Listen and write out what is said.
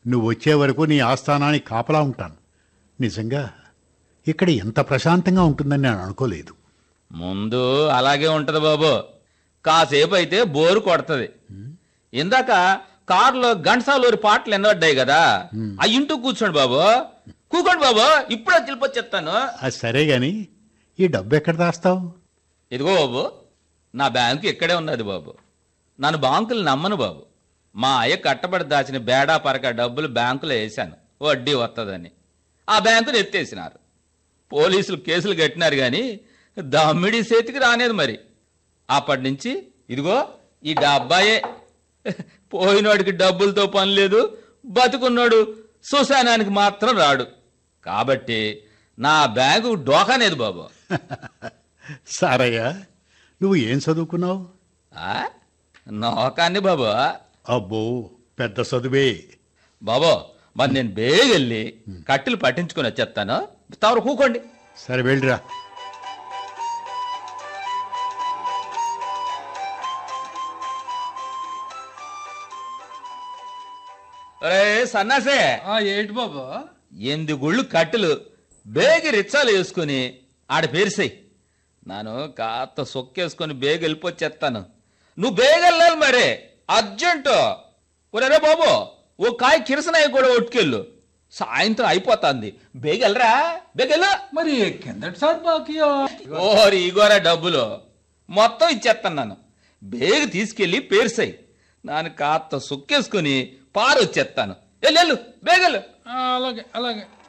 నువ్వు వచ్చే వరకు నీ ఆస్థానానికి కాపలా ఉంటాను నిజంగా ఇక్కడ ఎంత ప్రశాంతంగా ఉంటుందని నేను అనుకోలేదు ముందు అలాగే ఉంటది బాబు కాసేపు అయితే బోరు కొడుతుంది ఇందాక కారులో ఘంటసాలూరి పాటలు ఎన్నబడ్డాయి కదా ఆ ఇంటూ కూర్చోండి బాబు కూకోండి బాబు ఇప్పుడే తెలిపొచ్చి చెప్తాను అది సరే గాని ఈ డబ్బు ఎక్కడ దాస్తావు ఇదిగో బాబు నా బ్యాంకు ఇక్కడే ఉన్నది బాబు నన్ను బాంకులు నమ్మను బాబు మా అయ్య కట్టబడి దాచిన బేడా పరక డబ్బులు బ్యాంకులో వేశాను వడ్డీ వస్తుందని ఆ బ్యాంకుని ఎత్తేసినారు పోలీసులు కేసులు కట్టినారు కానీ దమ్మిడి చేతికి రానేది మరి అప్పటి నుంచి ఇదిగో ఈ డబ్బాయే పోయినోడికి డబ్బులతో పని లేదు బతుకున్నాడు శ్మశానానికి మాత్రం రాడు కాబట్టి నా బ్యాంకు డోకానేది బాబు సారయ్య నువ్వు ఏం చదువుకున్నావు ఆ? నోకాన్ని బాబు అబ్బో పెద్ద చదువే బాబు మరి నేను బేగెళ్ళి కట్టెలు పట్టించుకొని వచ్చేస్తాను తవరు కూకోండి సరే వెళ్ళిరా రే సన్నాసే ఆ ఏంటి బాబు ఎనిమిది గుళ్ళు కట్టెలు బేగి రిచ్చాలు వేసుకుని ఆడ పేరుసాయి నేను కాస్త సొక్కేసుకొని బేగ వెళ్ళిపోచ్చేస్తాను నువ్వు బేగ వెళ్ళాలి మరే అర్జెంటు ఒరే బాబు ఓ కాయ కిరసనాయి కూడా ఒట్టుకెళ్ళు సాయంత్రం అయిపోతుంది బేగ వెళ్ళరా బేగ వెళ్ళు మరి కిందటి సార్ బాకీ ఓరి ఇగోరా డబ్బులు మొత్తం ఇచ్చేస్తాను నన్ను బేగ తీసుకెళ్ళి పేరుసాయి నాన్న కాస్త సుక్కేసుకుని పారు వచ్చేస్తాను వెళ్ళు బేగలు అలాగే అలాగే